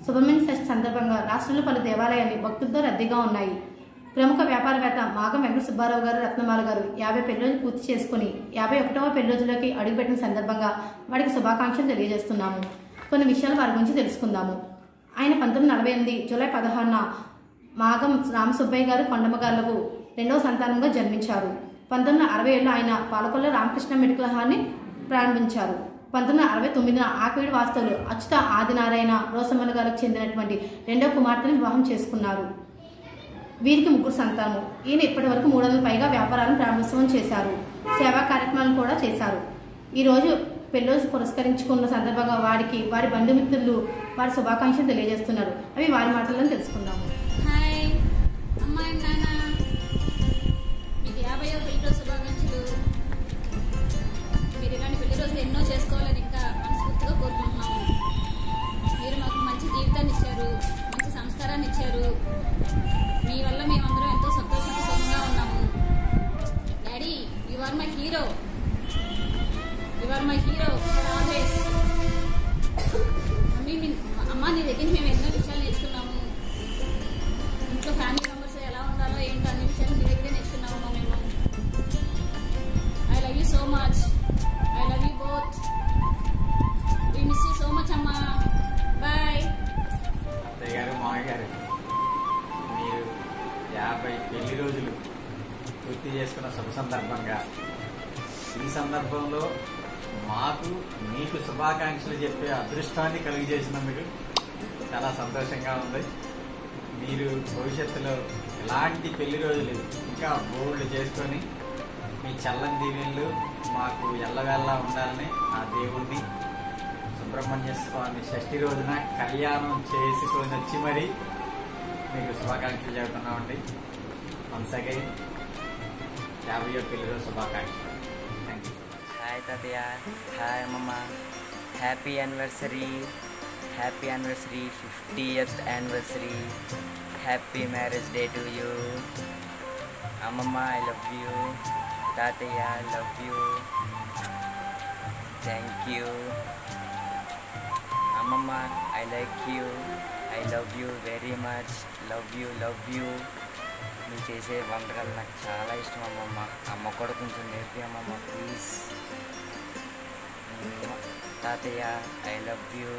సుబ్రహ్మణ్య షష్ఠి సందర్భంగా రాష్ట్రంలో పలు దేవాలయాలు భక్తులతో రద్దీగా ఉన్నాయి ప్రముఖ వ్యాపారవేత్త మాగం వెంకట సుబ్బారావు గారు రత్నమాల గారు యాభై పెళ్లి రోజులు పూర్తి చేసుకుని యాభై ఒకటవ పెళ్లి రోజులోకి అడుగుపెట్టిన సందర్భంగా వారికి శుభాకాంక్షలు తెలియజేస్తున్నాము కొన్ని విషయాలు వారి గురించి తెలుసుకుందాము ఆయన పంతొమ్మిది నలభై ఎనిమిది జూలై పదహారున మాగం రామసుబ్బయ్య గారు కొండమ్మ గారులకు రెండవ సంతానంగా జన్మించారు పంతొమ్మిది వందల అరవై ఏడులో ఆయన పాలకొల్ల రామకృష్ణ మెడికల్ హాల్ని ప్రారంభించారు పంతొమ్మిది వందల అరవై తొమ్మిదిన ఆకివీడి వాస్తవులు అచ్యుత ఆదినారాయణ రోసమ్మల గారికి చెందినటువంటి రెండవ కుమార్తెను వివాహం చేసుకున్నారు వీరికి ముగ్గురు సంతానము ఈయన ఇప్పటి వరకు మూడు వందల పైగా వ్యాపారాలను ప్రారంభోత్సవం చేశారు సేవా కార్యక్రమాలను కూడా చేశారు ఈ రోజు పెళ్ళి పురస్కరించుకున్న సందర్భంగా వారికి వారి బంధుమిత్రులు వారి శుభాకాంక్షలు తెలియజేస్తున్నారు అవి వారి మాటల్లో తెలుసుకుందాము హాయ్ అమ్మా అండ్ నాన్న మీకు యాభైవ పెళ్లి రోజు శుభాకాంక్షలు మీరు ఇలాంటి పెళ్లి రోజులు ఎన్నో చేసుకోవాలని ఇంకా మనస్ఫూర్తిగా కోరుకుంటున్నాము మీరు మాకు మంచి జీవితాన్ని ఇచ్చారు మంచి సంస్కారాన్ని ఇచ్చారు మీ వల్ల మేమందరం ఎంతో సంతోషంగా సుఖంగా ఉన్నాము daddy you are my hero you are my hero always mummy మీ- అమ్మ నీ దగ్గర నుంచి మేము ఎన్నో విషయాలు నేర్చుకున్నాము ఇంట్లో ఫ్యామిలీ మెంబర్స్ ఎలా ఉండాలో ఏంటో అన్ని విషయాలు మీ దగ్గరే నేర్చుకున్నాము మేము I love you so much I love you both we miss you so much అమ్మా బాయ్ అత్తయ్య గారు మామయ్య గారు మీరు యాభై పెళ్లి రోజులు పూర్తి చేసుకున్న శుభ సందర్భంగా ఈ సందర్భంలో మాకు మీకు శుభాకాంక్షలు చెప్పే అదృష్టాన్ని కలిగజేసినందుకు చాలా సంతోషంగా ఉంది మీరు భవిష్యత్తులో ఇలాంటి పెళ్లి రోజులు ఇంకా బోర్డులు చేసుకొని మీ చల్లని దీవెళ్ళు మాకు ఎల్లవేళ్ళ ఉండాలని ఆ దేవుణ్ణి సుబ్రహ్మణ్య స్వామి షష్ఠి రోజున కళ్యాణం చేసుకొని వచ్చి మరి మీకు శుభాకాంక్షలు చెబుతున్నామండి వన్స్ అగైన్ యాభై పెళ్లి రోజు శుభాకాంక్షలు థ్యాంక్ యూ హాయ్ తాతయ్య హాయ్ అమ్మమ్మ happy anniversary happy anniversary fiftieth anniversary happy marriage day to you అమ్మమ్మ ఐ లవ్ యూ తాతయ్య I love you thank you అమ్మమ్మ I like you I love you very much love you love you నువ్వు చేసే వంటకాలు నాకు చాలా ఇష్టం అమ్మమ్మ అమ్మ కూడా కొంచెం నేర్పి అమ్మమ్మ ప్లీజ్ తాతయ్య ఐ లవ్ యూ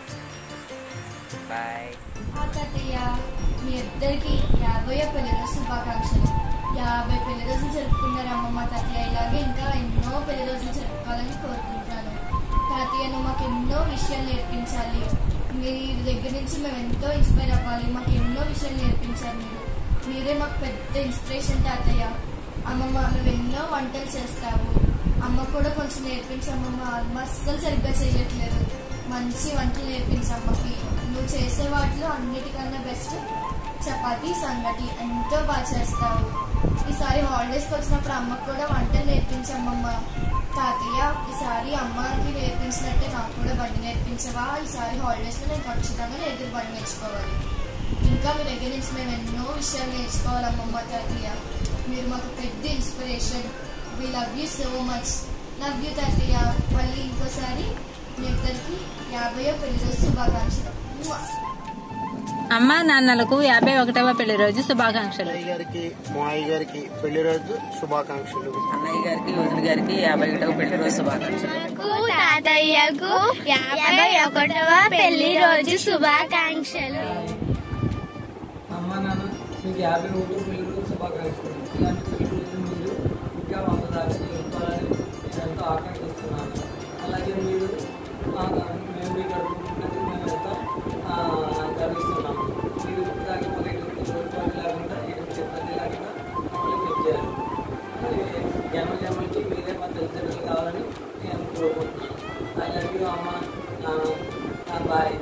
బాయ్ ఆ తాతయ్య మీ ఇద్దరికి యాభై పెళ్లి రోజు శుభాకాంక్షలు యాభై పెళ్లి రోజులు జరుపుకున్నారు అమ్మమ్మ తాతయ్య ఇలాగే ఇంకా ఎన్నో పెళ్లి రోజులు జరుపుకోవాలని కోరుకుంటున్నాను తాతయ్య నువ్వు మాకు ఎన్నో విషయాలు నేర్పించాలి మీ దగ్గర నుంచి మేము ఎంతో ఇన్స్పైర్ అవ్వాలి మాకు ఎన్నో విషయాలు నేర్పించారు మీరు మీరే మాకు పెద్ద ఇన్స్పిరేషన్ తాతయ్య అమ్మమ్మ నువ్వు ఎన్నో వంటలు చేస్తావు అమ్మ కూడా కొంచెం నేర్పించమ్మమ్మ అమ్మ అస్సలు సరిగ్గా చేయట్లేదు మంచి వంటలు నేర్పించు అమ్మకి నువ్వు చేసే వాటిలో అన్నిటికన్నా బెస్ట్ చపాతీ సంగటి ఎంతో బాగా చేస్తావు ఈసారి హాలిడేస్కి వచ్చినప్పుడు అమ్మకు కూడా వంటలు నేర్పించమ్మమ్మ తాతయ్య ఈసారి అమ్మకి నేర్పించినట్టే నాకు కూడా బండి నేర్పించవా ఈసారి హాలిడేస్లో నేను ఖచ్చితంగా నీ దగ్గర బండి నేర్చుకోవాలి ఇంకా మీ దగ్గర నుంచి మేము ఎన్నో విషయాలు నేర్చుకోవాలి అమ్మమ్మ తాతయ్య మీరు మాకు పెద్ద inspiration we love you so much love you తాతయ్య మళ్ళీ ఇంకోసారి మీ ఇద్దరికి యాభైయో పెళ్లి రోజు శుభాకాంక్షలు మువ్వా. అమ్మా నాన్నలకు యాభై ఒకటవ పెళ్లి రోజు శుభాకాంక్షలు అన్నయ్య గారికి మావయ్య గారికి పెళ్లి రోజు శుభాకాంక్షలు అన్నయ్య గారికి వదిన గారికి యాభై ఒకటవ పెళ్లి రోజు శుభాకాంక్షలు తాతయ్యకు యాభై ఒకటవ పెళ్లి రోజు శుభాకాంక్షలు అమ్మ నాన్న మీకు యాభై ఒకటి పెళ్లి రోజు శుభాకాంక్షలు ఇలాంటి పెళ్లి రోజులు మీరు ఇంకా వంద దాకా చేసుకోవాలని నేను ఎంతో ఆకాంక్షిస్తున్నాను అలాగే మీరు ఆ, మేము మీ గడుపుకున్నది మేము ఎంతో ఆ, గర్విస్తున్నాము మీరు దాకా మాకు ఎటువంటి తోడ్పాటు లేకుండా ఎటువంటి ఇబ్బంది లేకుండా మమ్మల్ని పెంచారు అలాగే జన్మ జన్మలకి మీరే మా తల్లిదండ్రులు కావాలని నేను కోరుకుంటున్నాను ఐ లవ్ యూ అమ్మ నాన్న బాయ్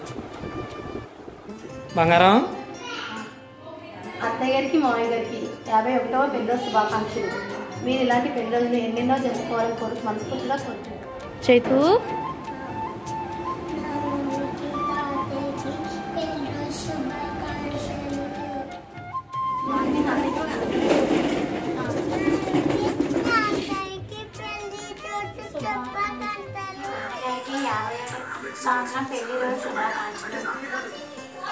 బంగారం అత్తయ్య గారికి మామయ్య గారికి యాభై ఒకటవ పెళ్ళి రోజు శుభాకాంక్షలు మీరు ఇలాంటి పెళ్లి రోజులు ఎన్నెన్నో జరుపుకోవాలని కోరుకు మనస్ఫూర్తిగా కోరుకుంటున్నాను చైతు సంవత్సరం పెళ్లి రోజు శుభాకాంక్షలు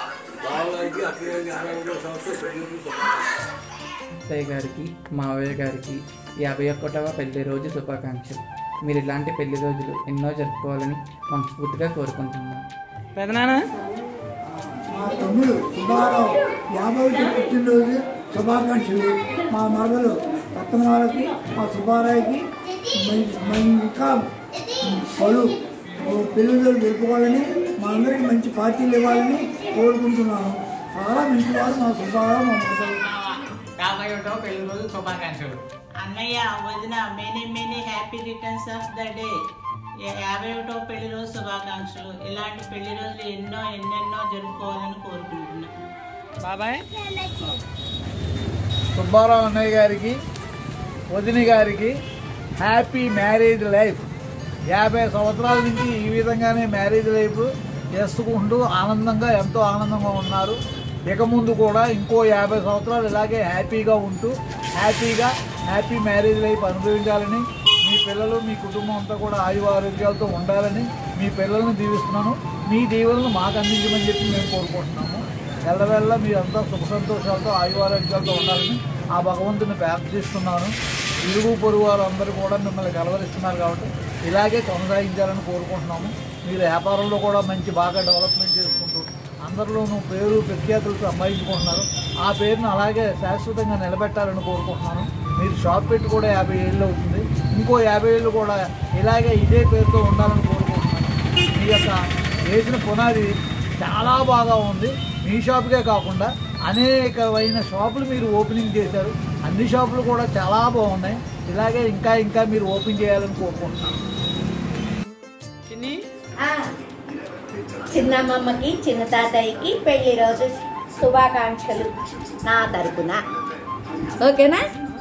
బావగారికి అత్తయ్య గారికి యాభై ఒకటో సంవత్సరం పెళ్లి రోజు శుభాకాంక్షలు అత్తయ్య గారికి మావయ్య గారికి యాభై ఒకటవ పెళ్లి రోజు శుభాకాంక్షలు మీరు ఇలాంటి పెళ్లి రోజులు ఎన్నో జరుపుకోవాలని మనస్ఫూర్తిగా కోరుకుంటున్నాను పెదనాన్న మా తమ్ముడు సుబ్బారావు యాభై ఒకటి పుట్టినరోజు శుభాకాంక్షలు మా మరదలు రత్నమాలకి మా సుబ్బారావుకి మం- మం- ఇంకా పలు పెళ్ళిళ్ళు జరుపుకోవాలని మా అందరికి మంచి పార్టీలు ఇవ్వాలని కోరుకుంటున్నాను చాలా మంచివారు మా సుబ్బారావు మా మరదలు యాభై ఒకటో పెళ్లి రోజు శుభాకాంక్షలు అన్నయ్య వదిన many many happy returns of the day యాభై ఒకటో పెళ్లి రోజు శుభాకాంక్షలు ఇలాంటి పెళ్లి రోజులు ఎన్నో ఎన్నెన్నో జరుపుకోవాలని కోరుకుంటున్నాను బాబాయ్ సుబ్బారావు అన్నయ్య గారికి వదిన గారికి హ్యాపీ మ్యారేజ్ లైఫ్ యాభై సంవత్సరాల నుంచి ఈ విధంగానే మ్యారేజ్ లైఫ్ చేసుకుంటూ ఆనందంగా ఎంతో ఆనందంగా ఉన్నారు ఇక ముందు కూడా ఇంకో యాభై సంవత్సరాలు ఇలాగే హ్యాపీగా ఉంటూ హ్యాపీగా హ్యాపీ మ్యారేజ్ లైఫ్ అనుభవించాలని మీ పిల్లలు మీ కుటుంబం అంతా కూడా ఆయువ ఆరోగ్యాలతో ఉండాలని మీ పిల్లల్ని దీవిస్తున్నాను మీ దీవులను మాకు అందించమని చెప్పి మేము కోరుకుంటున్నాము ఎల్లవెల్ల మీరంతా సుఖ సంతోషాలతో ఆయువ ఆరోగ్యాలతో ఉండాలని ఆ భగవంతుని ప్రార్థిస్తున్నాను ఇరుగు పొరుగు వారు అందరూ కూడా మిమ్మల్ని కలవరిస్తున్నారు కాబట్టి ఇలాగే కొనసాగించాలని కోరుకుంటున్నాము మీరు వ్యాపారంలో కూడా మంచి బాగా డెవలప్మెంట్ చేసుకుంటూ అందరిలోనూ పేరు ప్రఖ్యాతులు సంపాదించుకుంటున్నారు ఆ పేరును అలాగే శాశ్వతంగా నిలబెట్టాలని కోరుకుంటున్నాను మీరు షాప్ పెట్టి కూడా యాభై ఏళ్ళు అవుతుంది ఇంకో యాభై ఏళ్ళు కూడా ఇలాగే ఇదే పేరుతో ఉండాలని కోరుకుంటున్నాను మీ యొక్క వేసిన పునాది చాలా బాగా ఉంది మీ షాపుకే కాకుండా అనేకమైన షాపులు మీరు ఓపెనింగ్ చేశారు అన్ని షాపులు కూడా చాలా బాగున్నాయి ఇలాగే ఇంకా ఇంకా మీరు ఓపెన్ చేయాలని కోరుకుంటున్నాను చిన్ని చిన్నమ్మమ్మకి చిన్న తాతయ్యకి పెళ్లి రోజు శుభాకాంక్షలు నా తరపున ఓకేనా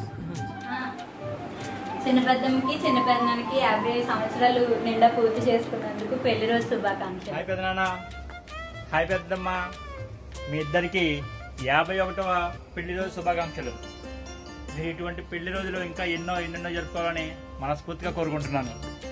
చిన్న పెద్దమ్మకి చిన్న పెద్దనానికి యాభై సంవత్సరాలు నిండా పూర్తి చేసుకున్నందుకు పెళ్లి రోజు శుభాకాంక్షలు హాయ్ పెదనాన్న హాయ్ పెద్దమ్మ మీ ఇద్దరికి యాభై ఒకటవ పెళ్లి రోజు శుభాకాంక్షలు మీరు ఇటువంటి పెళ్లి రోజులు ఇంకా ఎన్నో ఎన్నెన్నో జరుపుకోవాలని మనస్ఫూర్తిగా కోరుకుంటున్నాను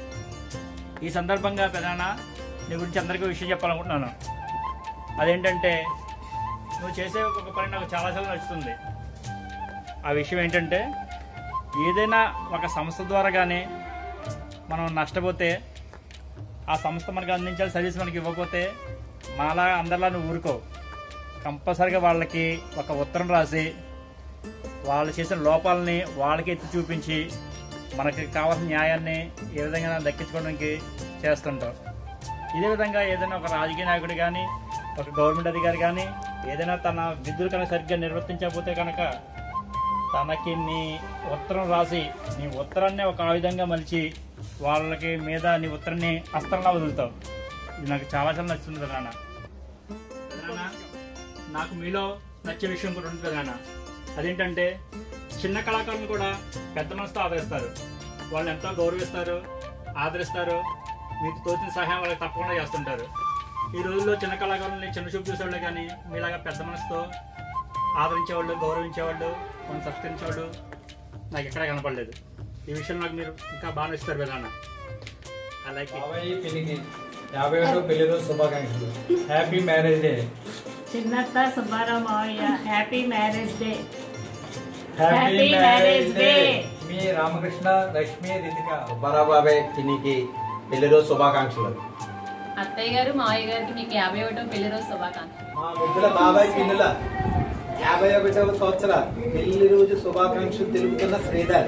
ఈ సందర్భంగా పెదనాన్న నీ గురించి అందరికీ విషయం చెప్పాలనుకుంటున్నాను అదేంటంటే నువ్వు చేసే ఒక పని నాకు చాలా చాలా నచ్చుతుంది ఆ విషయం ఏంటంటే ఏదైనా ఒక సంస్థ ద్వారా కానీ మనం నష్టపోతే ఆ సంస్థ మనకి అందించాలి సర్వీస్ మనకి ఇవ్వకపోతే మాలా అందరిలా నువ్వు ఊరుకో కంపల్సరిగా వాళ్ళకి ఒక ఉత్తరం రాసి వాళ్ళు చేసిన లోపాలని వాళ్ళకి ఎత్తి చూపించి మనకి కావాల్సిన న్యాయాన్ని ఏ విధంగా దక్కించుకోవడానికి చేస్తుంటావు ఇదే విధంగా ఏదైనా ఒక రాజకీయ నాయకుడు కానీ ఒక గవర్నమెంట్ అధికారి కానీ ఏదైనా తన విధులు కనుక సరిగ్గా నిర్వర్తించకపోతే కనుక తనకి నీ ఉత్తరం రాసి నీ ఉత్తరాన్ని ఒక ఆయుధంగా మలిచి వాళ్ళకి మీద నీ ఉత్తరాన్ని అస్త్రంలా వదులుతావు ఇది నాకు చాలా చాలా నచ్చుతుంది నాన్న నాన్న, నాకు మీలో నచ్చే విషయం కూడా ఉంటుంది నాన్న అదేంటంటే చిన్న కళాకారులను కూడా పెద్ద మనసుతో ఆదరిస్తారు వాళ్ళని ఎంతో గౌరవిస్తారు ఆదరిస్తారు మీకు తోచిన సహాయం వాళ్ళకి తప్పకుండా చేస్తుంటారు ఈ రోజుల్లో చిన్న కళాకారులని చిన్న చూపు చూసేవాళ్ళు కానీ మీలాగా పెద్ద మనసుతో ఆదరించేవాళ్ళు గౌరవించేవాళ్ళు మనం సత్కరించేవాళ్ళు నాకు ఎక్కడా కనపడలేదు ఈ విషయం నాకు మీరు ఇంకా బాగా నచ్చుతారు పెదనాన్న అలాగే బాబాయ్ పెళ్లికి యాభై ఒకటో పెళ్లి రోజు శుభాకాంక్షలు హ్యాపీ మ్యారేజ్ డే చిన్నత్త సుబ్బారావు మావయ్య happy marriage day happy marriage day మీ రామకృష్ణ లక్ష్మి రితిక సుబ్బారావు బాబాయ్ చిన్నికి పెళ్లి రోజు శుభాకాంక్షలు అత్తయ్య గారు మావయ్య గారికి మీకు యాభై ఒకటో పెళ్లి రోజు శుభాకాంక్షలు మా ముగ్గుల బాబాయ్ పిన్నుల యాభై ఒకటవ సంవత్సర పెళ్లి రోజు శుభాకాంక్షలు తెలుపుతున్న శ్రీధర్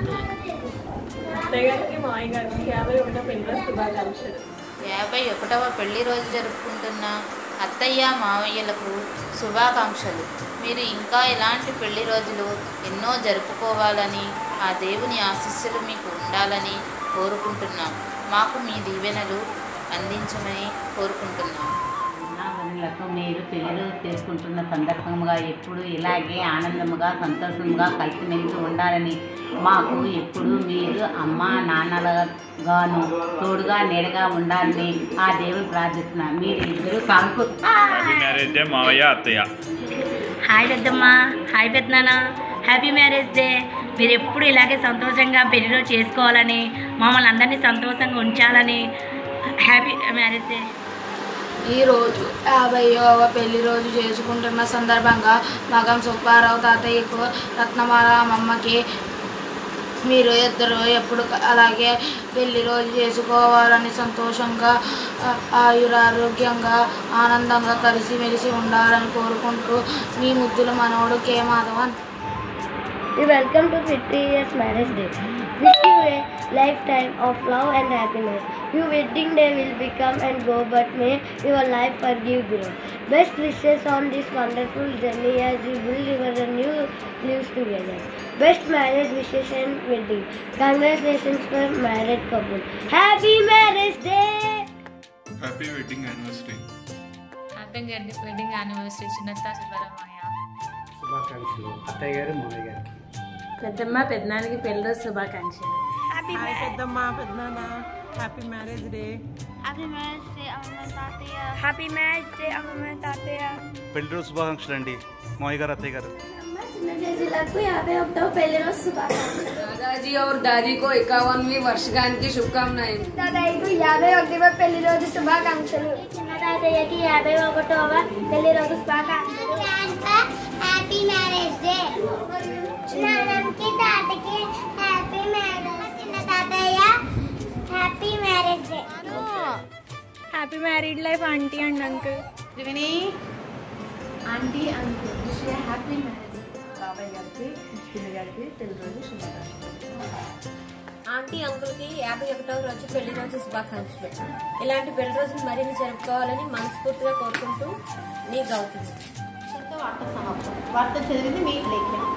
అత్తయ్య గారికి మావయ్య గారికి యాభై ఒకటో పెళ్లి రోజు శుభాకాంక్షలు యాభై ఒకటవ పెళ్లి రోజు జరుపుకుంటున్న అత్తయ్య మావయ్యలకు శుభాకాంక్షలు మీరు ఇంకా ఇలాంటి పెళ్లి రోజులు ఎన్నో జరుపుకోవాలని ఆ దేవుని ఆశీస్సులు మీకు ఉండాలని కోరుకుంటున్నాం మాకు మీ దీవెనలు అందించమని కోరుకుంటున్నాం వదినలకు మీరు పెళ్లి చేసుకుంటున్న సందర్భంగా ఎప్పుడు ఇలాగే ఆనందముగా సంతోషముగా కలిసిమెలిసి ఉండాలని మాకు ఎప్పుడు మీరు అమ్మ నాన్నలుగాను తోడుగా నీడగా ఉండాలని ఆ దేవుని ప్రార్థిస్తున్నా మీరు ఇద్దరు కానుకు మ్యారేజ్ డే మావయ్య అత్తయ్య హాయ్ పెద్దమ్మ హాయ్ పెద్దనాన్న హ్యాపీ మ్యారేజ్ డే మీరు ఎప్పుడు ఇలాగే సంతోషంగా పెళ్లిలో చేసుకోవాలని మమ్మల్ని అందరినీ సంతోషంగా ఉంచాలని హ్యాపీ మ్యారేజ్ డే ఈరోజు యాభైవ పెళ్లి రోజు చేసుకుంటున్న సందర్భంగా మగం సుబ్బారావు తాతయ్యకు రత్నమాల అమ్మమ్మకి మీరు ఇద్దరు ఎప్పుడు అలాగే పెళ్లి రోజు చేసుకోవాలని సంతోషంగా ఆ- ఆయురారోగ్యంగా ఆనందంగా కలిసిమెలిసి ఉండాలని కోరుకుంటూ మీ ముద్దుల మనవడు K Madhavan We welcome to 50 years marriage day. Wish you a lifetime of love and happiness. Your wedding day will become and go, but may your life forgive grow. Best wishes on this wonderful journey as you build your new lives together. Best marriage wishes and wedding. Congratulations for married couple. Happy marriage day! Happy wedding anniversary happy wedding anniversary చిన్నత్త సుబ్బరమయ్య శుభాకాంక్షలు అత్తయ్య గారు మామయ్య గారికి పెద్దమ్మ పెద్దనానికి పెళ్ళి శుభాకాంక్షలు hi పెద్దమ్మ పెద్దనాన్న happy marriage day Happy marriage day, Amma Tataya. Happy marriage day, Amma Tataya. పెళ్లి రోజు శుభాకాంక్షలు అండి మావయ్య గారు అత్తయ్య గారు చిన్న చేతులకు యాభై ఒకటో పెళ్లి రోజు శుభాకాంక్షలు दादाजी और दादी को इक्यावनवी वर्षगांठ की शुभकामनाएं తాతయ్యకు యాభై ఒకటివ పెళ్లి రోజు శుభాకాంక్షలు చిన్న తాతయ్యకి యాభై ఒకటవ పెళ్లి రోజు శుభాకాంక్షలు హ్యాపీ మ్యారేజ్ డే నాన్నకి తాతకి హ్యాపీ మ్యారేజ్ చిన్న తాతయ్య happy marriage day happy married life aunty and uncle Triveni aunty uncle wish happy marriage బాబాయ్ గారికి పిన్ని గారికి పెళ్లి రోజు శుభాకాంక్షలు ఆంటీ అంకుల్ కి యాభై ఒకటవ రోజు పెళ్లి రోజు శుభాకాంక్షలు ఇలాంటి పెళ్లి రోజులు మరిన్ని జరుపుకోవాలని మనస్ఫూర్తిగా కోరుకుంటూ నీ గౌతమి వార్త సమాప్తం వార్త చదివింది మీ లేఖ్యం